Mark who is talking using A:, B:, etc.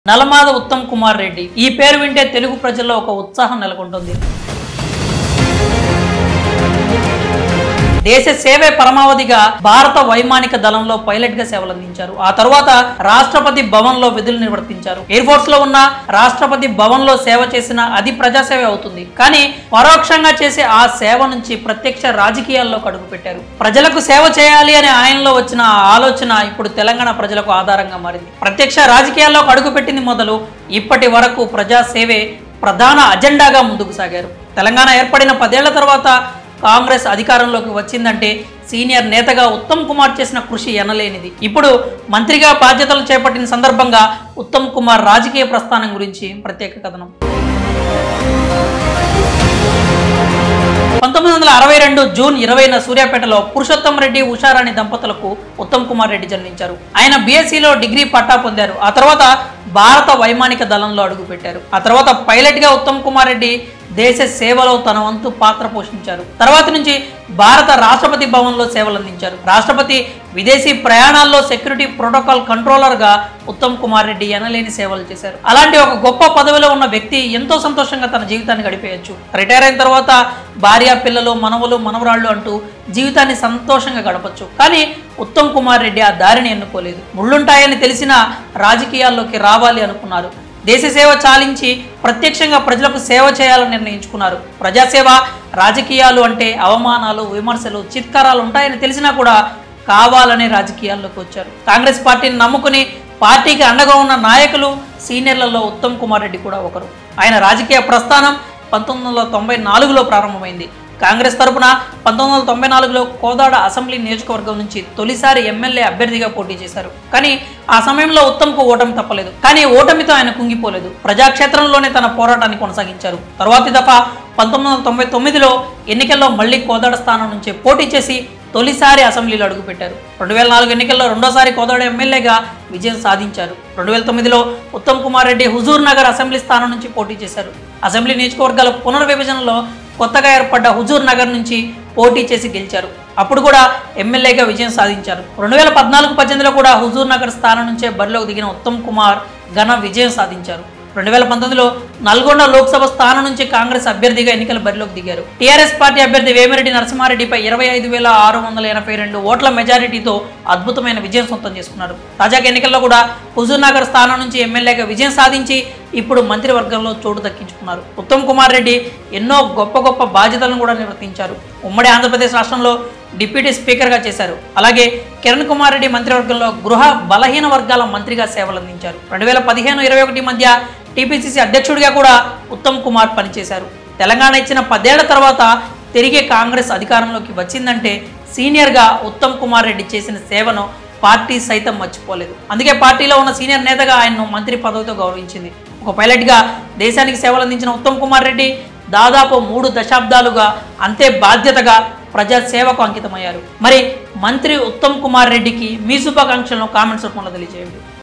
A: నలమాద ఉత్తమ్ కుమార్ రెడ్డి ఈ పేరు వింటే తెలుగు ప్రజల్లో ఒక ఉత్సాహం నెలకొంటుంది దేశ సేవే పరమావధిగా భారత వైమానిక దళంలో పైలట్ గా సేవలందించారు ఆ తర్వాత రాష్ట్రపతి భవన్ లో విధులు నిర్వర్తించారు ఎయిర్ ఫోర్స్ లో ఉన్న రాష్ట్రపతి భవన్ లో సేవ చేసిన అది ప్రజాసేవ అవుతుంది కానీ పరోక్షంగా చేసే ఆ సేవ నుంచి ప్రత్యక్ష రాజకీయాల్లో కడుగు పెట్టారు ప్రజలకు సేవ చేయాలి అనే ఆయనలో వచ్చిన ఆ ఆలోచన ఇప్పుడు తెలంగాణ ప్రజలకు ఆధారంగా మారింది ప్రత్యక్ష రాజకీయాల్లో కడుగు పెట్టింది మొదలు ఇప్పటి వరకు ప్రజాసేవే ప్రధాన అజెండాగా ముందుకు సాగారు తెలంగాణ ఏర్పడిన పదేళ్ల తర్వాత కాంగ్రెస్ అధికారంలోకి వచ్చిందంటే సీనియర్ నేతగా ఉత్తమ్ కుమార్ చేసిన కృషి ఎనలేనిది ఇప్పుడు మంత్రిగా బాధ్యతలు చేపట్టిన సందర్భంగా ఉత్తమ్ కుమార్ రాజకీయ ప్రస్థానం గురించి ప్రత్యేక కథనం పంతొమ్మిది వందల అరవై రెండు జూన్ ఇరవైన సూర్యాపేటలో పురుషోత్తం రెడ్డి ఉషారాణి దంపతులకు ఉత్తమ్ కుమార్ రెడ్డి జన్మించారు ఆయన బీఎస్సీలో డిగ్రీ పట్టా పొందారు ఆ తర్వాత భారత వైమానిక దళంలో అడుగుపెట్టారు ఆ తర్వాత పైలట్ గా ఉత్తమ్ కుమార్ రెడ్డి దేశ సేవలో తన వంతు పాత్ర పోషించారు తర్వాత నుంచి భారత రాష్ట్రపతి భవన్లో సేవలు అందించారు రాష్ట్రపతి విదేశీ ప్రయాణాల్లో సెక్యూరిటీ ప్రోటోకాల్ కంట్రోలర్ గా ఉత్తమ్ కుమార్ రెడ్డి ఎనలేని సేవలు చేశారు అలాంటి ఒక గొప్ప పదవిలో ఉన్న వ్యక్తి ఎంతో సంతోషంగా తన జీవితాన్ని గడిపేయచ్చు రిటైర్ అయిన తర్వాత భార్య పిల్లలు మనవలు మనవరాళ్ళు అంటూ జీవితాన్ని సంతోషంగా గడపచ్చు కానీ ఉత్తమ్ కుమార్ రెడ్డి ఆ దారిని ఎన్నుకోలేదు ముళ్ళుంటాయని తెలిసిన రాజకీయాల్లోకి రావాలి అనుకున్నారు దేశ సేవ చాలించి ప్రత్యక్షంగా ప్రజలకు సేవ చేయాలని నిర్ణయించుకున్నారు ప్రజాసేవ రాజకీయాలు అంటే అవమానాలు విమర్శలు చిత్కారాలు ఉంటాయని తెలిసినా కూడా కావాలనే రాజకీయాల్లోకి వచ్చారు కాంగ్రెస్ పార్టీని నమ్ముకుని పార్టీకి అండగా ఉన్న నాయకులు సీనియర్లలో ఉత్తమ్ కుమార్ రెడ్డి కూడా ఒకరు ఆయన రాజకీయ ప్రస్థానం పంతొమ్మిది వందల తొంభై నాలుగులో ప్రారంభమైంది కాంగ్రెస్ తరపున పంతొమ్మిది వందల తొంభై నాలుగులో కోదాడ అసెంబ్లీ నియోజకవర్గం నుంచి తొలిసారి ఎమ్మెల్యే అభ్యర్థిగా పోటీ చేశారు కానీ ఆ సమయంలో ఉత్తమ్కు ఓటమి తప్పలేదు కానీ ఓటమితో ఆయన కుంగిపోలేదు ప్రజాక్షేత్రంలోనే తన పోరాటాన్ని కొనసాగించారు తర్వాతి దఫా పంతొమ్మిది వందల తొంభై తొమ్మిదిలో ఎన్నికల్లో మళ్ళీ కోదాడ స్థానం నుంచి పోటీ చేసి తొలిసారి అసెంబ్లీలో అడుగుపెట్టారు రెండు వేల నాలుగు ఎన్నికల్లో రెండోసారి కోదాడ ఎమ్మెల్యేగా విజయం సాధించారు రెండు వేల తొమ్మిదిలో ఉత్తమ్ కుమార్ రెడ్డి హుజూర్ నగర్ అసెంబ్లీ స్థానం నుంచి పోటీ చేశారు అసెంబ్లీ నియోజకవర్గాల పునర్విభజనలో కొత్తగా ఏర్పడ్డ హుజూర్ నగర్ నుంచి పోటీ చేసి గెలిచారు అప్పుడు కూడా ఎమ్మెల్యేగా విజయం సాధించారు రెండు వేల పద్నాలుగు పద్దెనిమిదిలో కూడా హుజూర్ నగర్ స్థానం నుంచే బరిలోకి దిగిన ఉత్తమ్ కుమార్ ఘన విజయం సాధించారు రెండు వేల పంతొమ్మిదిలో నల్గొండ లోక్సభ స్థానం నుంచి కాంగ్రెస్ అభ్యర్థిగా ఎన్నికల బరిలోకి దిగారు టీఆర్ఎస్ పార్టీ అభ్యర్థి వేమిరెడ్డి నరసింహారెడ్డిపై ఇరవై ఐదు వేల ఆరు వందల ఎనభై రెండు ఓట్ల మెజారిటీతో అద్భుతమైన విజయం సొంతం చేసుకున్నారు తాజాగా ఎన్నికల్లో కూడా హుజూర్ నగర్ స్థానం నుంచి ఎమ్మెల్యేగా విజయం సాధించి ఇప్పుడు మంత్రివర్గంలో చోటు దక్కించుకున్నారు ఉత్తమ్ కుమార్ రెడ్డి ఎన్నో గొప్ప గొప్ప బాధ్యతలను కూడా నిర్వర్తించారు ఉమ్మడి ఆంధ్రప్రదేశ్ రాష్ట్రంలో డిప్యూటీ స్పీకర్గా చేశారు అలాగే కిరణ్ కుమార్ రెడ్డి మంత్రివర్గంలో గృహ బలహీన వర్గాల మంత్రిగా సేవలందించారు రెండు వేల పదిహేను ఇరవై ఒకటి మధ్య టీపీసీసీ అధ్యక్షుడిగా కూడా ఉత్తమ్ కుమార్ పనిచేశారు తెలంగాణ ఇచ్చిన పదేళ్ల తర్వాత తిరిగి కాంగ్రెస్ అధికారంలోకి వచ్చిందంటే సీనియర్గా ఉత్తమ్ కుమార్ రెడ్డి చేసిన సేవను పార్టీ సైతం మర్చిపోలేదు అందుకే పార్టీలో ఉన్న సీనియర్ నేతగా ఆయన్ను మంత్రి పదవితో గౌరవించింది ఒక పైలట్గా దేశానికి సేవలు అందించిన ఉత్తమ్ కుమార్ రెడ్డి దాదాపు మూడు దశాబ్దాలుగా అంతే బాధ్యతగా ప్రజా సేవకు అంకితమయ్యారు మరి మంత్రి ఉత్తమ్ కుమార్ రెడ్డికి మీ శుభాకాంక్షలను కామెంట్స్ రూపంలో తెలియజేయండి